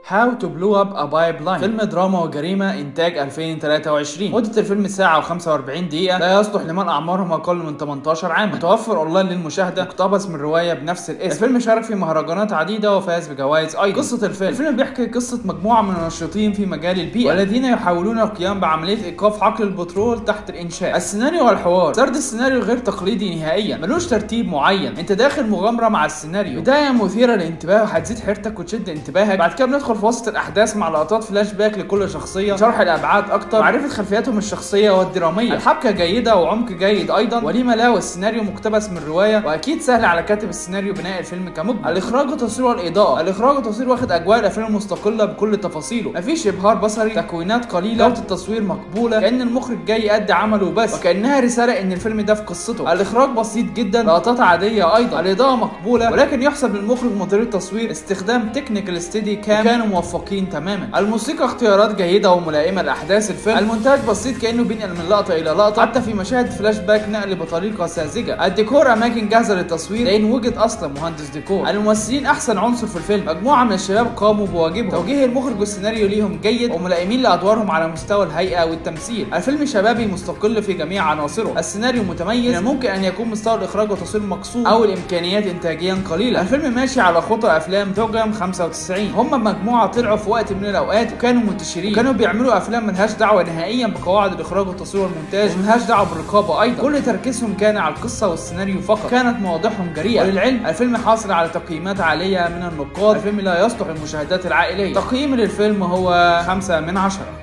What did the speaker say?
هاو تو بلو اب ا بايب لاين فيلم دراما وجريمه انتاج 2023 مده الفيلم ساعه و45 دقيقه لا يصلح لمن اعمارهم اقل من 18 عاما متوفر اونلاين للمشاهده مقتبس من روايه بنفس الاسم الفيلم شارك في مهرجانات عديده وفاز بجوائز ايضا قصه الفيلم الفيلم بيحكي قصه مجموعه من الناشطين في مجال البيئه والذين يحاولون القيام بعمليه ايقاف حقل البترول تحت الانشاء السيناريو والحوار سرد السيناريو غير تقليدي نهائيا ملوش ترتيب معين انت داخل مغامره مع السيناريو بدايه مثيره للانتباه وهتزيد حيرتك وتشد انتباهك بعد كده بندخل في وسط الاحداث مع لقطات فلاش باك لكل شخصيه شرح الابعاد اكتر معرفه خلفياتهم الشخصيه والدراميه الحبكه جيده وعمق جيد ايضا ولما لا والسيناريو مقتبس من روايه واكيد سهل على كاتب السيناريو بناء الفيلم كمجمل الاخراج والتصوير والاضاءه الاخراج والتصوير واخد اجواء الافلام المستقله بكل تفاصيله مفيش ابهار بصري تكوينات قليله جوده التصوير مقبوله كان المخرج جاي يأدي عمله بس وكانها رساله ان الفيلم ده في قصته الاخراج بسيط جدا لقطات عاديه ايضا الاضاءه مقبوله ولكن يحسب للمخرج مدير التصوير استخدام تكنيكال ستيدي كام كانوا موفقين تماما الموسيقى اختيارات جيده وملائمه لاحداث الفيلم المونتاج بسيط كانه بينقل من لقطه الى لقطه حتى في مشاهد فلاش باك نقل بطريقه ساذجه الديكور اماكن جاهزه للتصوير لان وجد اصلا مهندس ديكور الممثلين احسن عنصر في الفيلم مجموعه من الشباب قاموا بواجبهم توجيه المخرج والسيناريو ليهم جيد وملائمين لادوارهم على مستوى الهيئه والتمثيل الفيلم شبابي مستقل في جميع عناصره السيناريو متميز من ممكن ان يكون مستوى الاخراج والتصوير مقصود او الامكانيات انتاجيا قليله الفيلم ماشي على خطى افلام توجم 95 هم مجموعه طلعوا في وقت من الاوقات وكانوا منتشرين وكانوا بيعملوا افلام ملهاش دعوه نهائيا بقواعد الاخراج والتصوير والمونتاج وملهاش دعوه بالرقابه ايضا كل تركيزهم كان على القصه والسيناريو فقط كانت مواضيعهم جريئه وللعلم الفيلم حاصل على تقييمات عاليه من النقاد الفيلم لا يصلح للمشاهدات العائليه تقييمي للفيلم هو 5 من 10